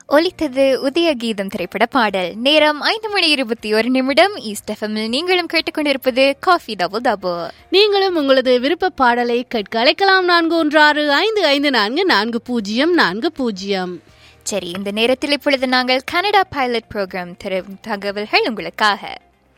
ஒலித்தது உதய கீதம் திரைப்பட பாடல் நேரம் ஐந்து மணி இருபத்தி ஒரு நிமிடம் ஈஸ்ட் எஃப்எம்மில் நீங்களும் கேட்டுக்கொண்டிருப்பது காஃபி டபுள் டபுள் நீங்களும் உங்களது விருப்ப பாடலை கேட்க அழைக்கலாம் நான்கு ஒன்று ஆறு ஐந்து ஐந்து நான்கு நான்கு பூஜ்ஜியம் நான்கு பூஜ்ஜியம் சரி இந்த நேரத்தில் இப்பொழுது நாங்கள் கனடா பைலட் ப்ரோக்ராம் தரும் தகவல்கள் உங்களுக்காக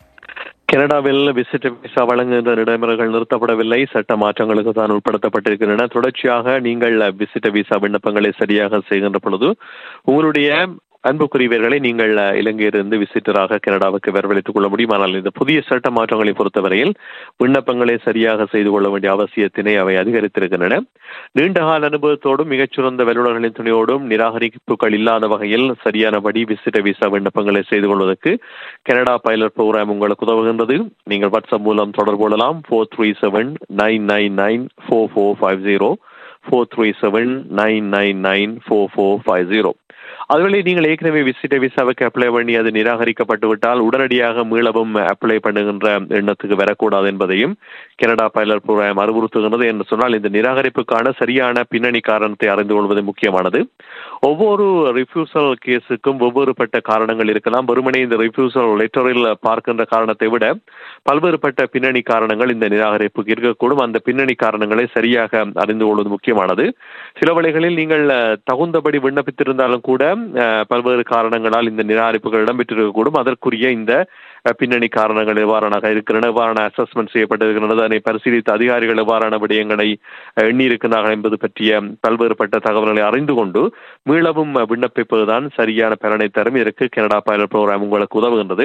கனடாவில் விசிட் விசா வழங்குகின்ற நடைமுறைகள் நிறுத்தப்படவில்லை சட்ட மாற்றங்களுக்கு தான் உட்படுத்தப்பட்டிருக்கின்றன தொடர்ச்சியாக நீங்கள் விசிட் விசா விண்ணப்பங்களை சரியாக செய்கின்ற பொழுது உங்களுடைய அன்புக்குரியவர்களை நீங்கள் இலங்கையிலிருந்து விசிட்டராக கனடாவுக்கு வரவழைத்துக் கொள்ள முடியும் ஆனால் இந்த புதிய சட்ட மாற்றங்களை பொறுத்தவரையில் விண்ணப்பங்களை சரியாக செய்து கொள்ள வேண்டிய அவசியத்தினை அவை அதிகரித்திருக்கின்றன நீண்டகால அனுபவத்தோடும் மிகச்சிறந்த வல்லுநர்களின் துணையோடும் நிராகரிப்புகள் இல்லாத வகையில் சரியானபடி விசிட்ட விசா விண்ணப்பங்களை செய்து கொள்வதற்கு கனடா பைலட் ப்ரோக்ராம் உங்களுக்கு உதவுகின்றது நீங்கள் வாட்ஸ்அப் மூலம் தொடர்பு கொள்ளலாம் four three seven nine nine nine four four five zero four three seven nine nine nine four four five zero அதுவேளை நீங்கள் ஏற்கனவே விசிட்ட விசாவுக்கு அப்ளை பண்ணி அது நிராகரிக்கப்பட்டு விட்டால் உடனடியாக மீளவும் அப்ளை பண்ணுகின்ற எண்ணத்துக்கு வரக்கூடாது என்பதையும் கனடா பைலட் ப்ரோக்ராம் அறிவுறுத்துகின்றது என்று சொன்னால் இந்த நிராகரிப்புக்கான சரியான பின்னணி காரணத்தை அறிந்து கொள்வது முக்கியமானது ஒவ்வொரு ரிஃப்யூசல் கேஸுக்கும் ஒவ்வொருபட்ட காரணங்கள் இருக்கலாம் வெறுமனே இந்த ரிஃப்யூசல் லெட்டரில் பார்க்கின்ற காரணத்தை விட பல்வேறுபட்ட பின்னணி காரணங்கள் இந்த நிராகரிப்புக்கு இருக்கக்கூடும் அந்த பின்னணி காரணங்களை சரியாக அறிந்து கொள்வது முக்கியமானது சில வேளைகளில் நீங்கள் தகுந்தபடி விண்ணப்பித்திருந்தாலும் கூட பல்வேறு காரணங்களால் இந்த நிராகரிப்புகள் இடம்பெற்றிருக்கக்கூடும் அதற்குரிய இந்த பின்னணி காரணங்கள் எவ்வாறான இருக்கின்றன எவ்வாறான அசஸ்மெண்ட் செய்யப்பட்டிருக்கின்றது அதனை பரிசீலித்த அதிகாரிகள் எவ்வாறான விடயங்களை எண்ணியிருக்கிறார்கள் என்பது பற்றிய பல்வேறுபட்ட தகவல்களை அறிந்து கொண்டு மீளவும் விண்ணப்பிப்பதுதான் சரியான பலனை தரும் இதற்கு கனடா பைலட் ப்ரோக்ராம் உங்களுக்கு உதவுகின்றது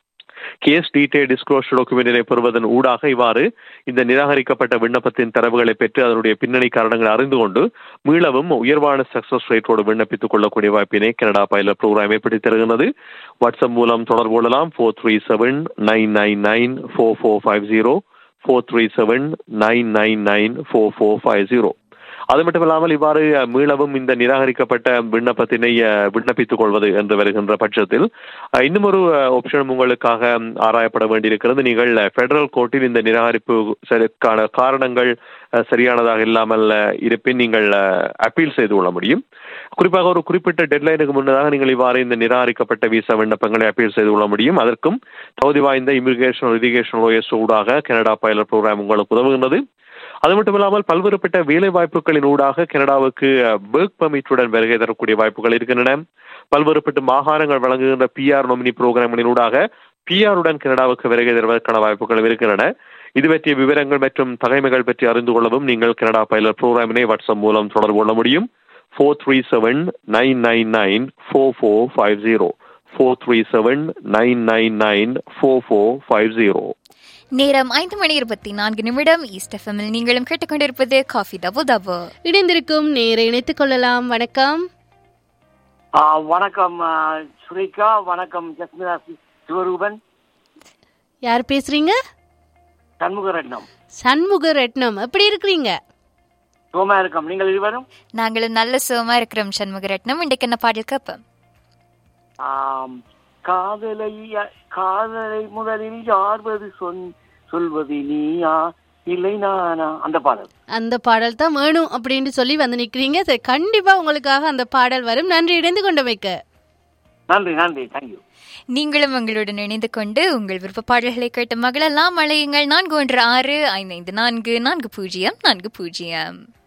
கேஸ் டீடைல் டிஸ்க்ளோஷர் டாக்குமெண்டினை பெறுவதன் ஊடாக இவ்வாறு இந்த நிராகரிக்கப்பட்ட விண்ணப்பத்தின் தரவுகளை பெற்று அதனுடைய பின்னணி காரணங்களை அறிந்து கொண்டு மீளவும் உயர்வான சக்சஸ் ரேட்டோடு விண்ணப்பித்துக் கொள்ளக்கூடிய வாய்ப்பினை கனடா பைலட் ப்ரோக்ராம் ஏற்படுத்தி தருகிறது வாட்ஸ்அப் மூலம் தொடர்பு கொள்ளலாம் four three seven nine nine nine four four five zero four three seven nine nine nine four four five zero அது மட்டுமில்லாமல் இவ்வாறு மீளவும் இந்த நிராகரிக்கப்பட்ட விண்ணப்பத்தினை விண்ணப்பித்துக் கொள்வது என்று வருகின்ற பட்சத்தில் இன்னும் ஒரு ஆப்ஷன் உங்களுக்காக ஆராயப்பட வேண்டியிருக்கிறது நீங்கள் பெடரல் கோர்ட்டில் இந்த நிராகரிப்புக்கான காரணங்கள் சரியானதாக இல்லாமல் இருப்பின் நீங்கள் அப்பீல் செய்து கொள்ள முடியும் குறிப்பாக ஒரு குறிப்பிட்ட டெட்லைனுக்கு முன்னதாக நீங்கள் இவ்வாறு இந்த நிராகரிக்கப்பட்ட விசா விண்ணப்பங்களை அப்பீல் செய்து கொள்ள முடியும் அதற்கும் தகுதி வாய்ந்த இமிகிரேஷன் லிட்டிகேஷன் லோயர்ஸ் ஊடாக கனடா பைலட் ப்ரோக்ராம் உங்களுக்கு உதவுகின்றது அது மட்டும் இல்லாமல் பல்வேறுபட்ட வேலை வாய்ப்புகளின் ஊடாக கனடாவுக்கு ஒர்க் பர்மிட்டுடன் வருகை தரக்கூடிய வாய்ப்புகள் இருக்கின்றன பல்வேறுபட்ட மாகாணங்கள் வழங்குகின்ற பிஆர் நொமினி புரோகிராம்களின் ஊடாக பிஆருடன் கனடாவுக்கு வருகை தருவதற்கான வாய்ப்புகள் இருக்கின்றன இது பற்றிய விவரங்கள் மற்றும் தகைமைகள் பற்றி அறிந்து கொள்ளவும் நீங்கள் கனடா பைலட் ப்ரோக்ராமினை வாட்ஸ்அப் மூலம் தொடர்பு கொள்ள முடியும் four three seven nine nine nine four four five zero four three seven nine nine nine four four five zero நேரம் ஐந்து மணி இருபத்தி நான்கு நிமிடம் ஈஸ்ட் எஃப்எம்மில் நீங்களும் கேட்டுக்கொண்டிருப்பது காஃபி டபு டபு இணைந்திருக்கும் நேரை இணைத்துக் கொள்ளலாம் வணக்கம் வணக்கம் சுரேகா வணக்கம் ஜஸ்மிதா சிவரூபன் யார் பேசுறீங்க சண்முகரட்னம் சண்முக ரத்னம் எப்படி இருக்கிறீங்க சோமா இருக்கோம் நீங்கள் இருவரும் நாங்களும் நல்ல சுகமா இருக்கிறோம் சண்முகரட்னம் இன்றைக்கு என்ன பாடல் கேட்போம் காதலை காதலை முதலில் யார்வது சொன் சொல்வது நீயா இல்லை நானா அந்த பாடல் அந்த பாடல் தான் வேணும் அப்படின்னு சொல்லி வந்து நிக்கிறீங்க சரி கண்டிப்பா உங்களுக்காக அந்த பாடல் வரும் நன்றி இணைந்து கொண்டு வைக்க நன்றி நன்றி தேங்க்யூ நீங்களும் உங்களுடன் இணைந்து கொண்டு உங்கள் விருப்ப பாடல்களை கேட்ட மகளெல்லாம் அழையுங்கள் நான்கு ஒன்று ஆறு ஐந்து ஐந்து நான்கு நான்கு பூஜ்ஜியம் நான்கு பூஜ்ஜியம்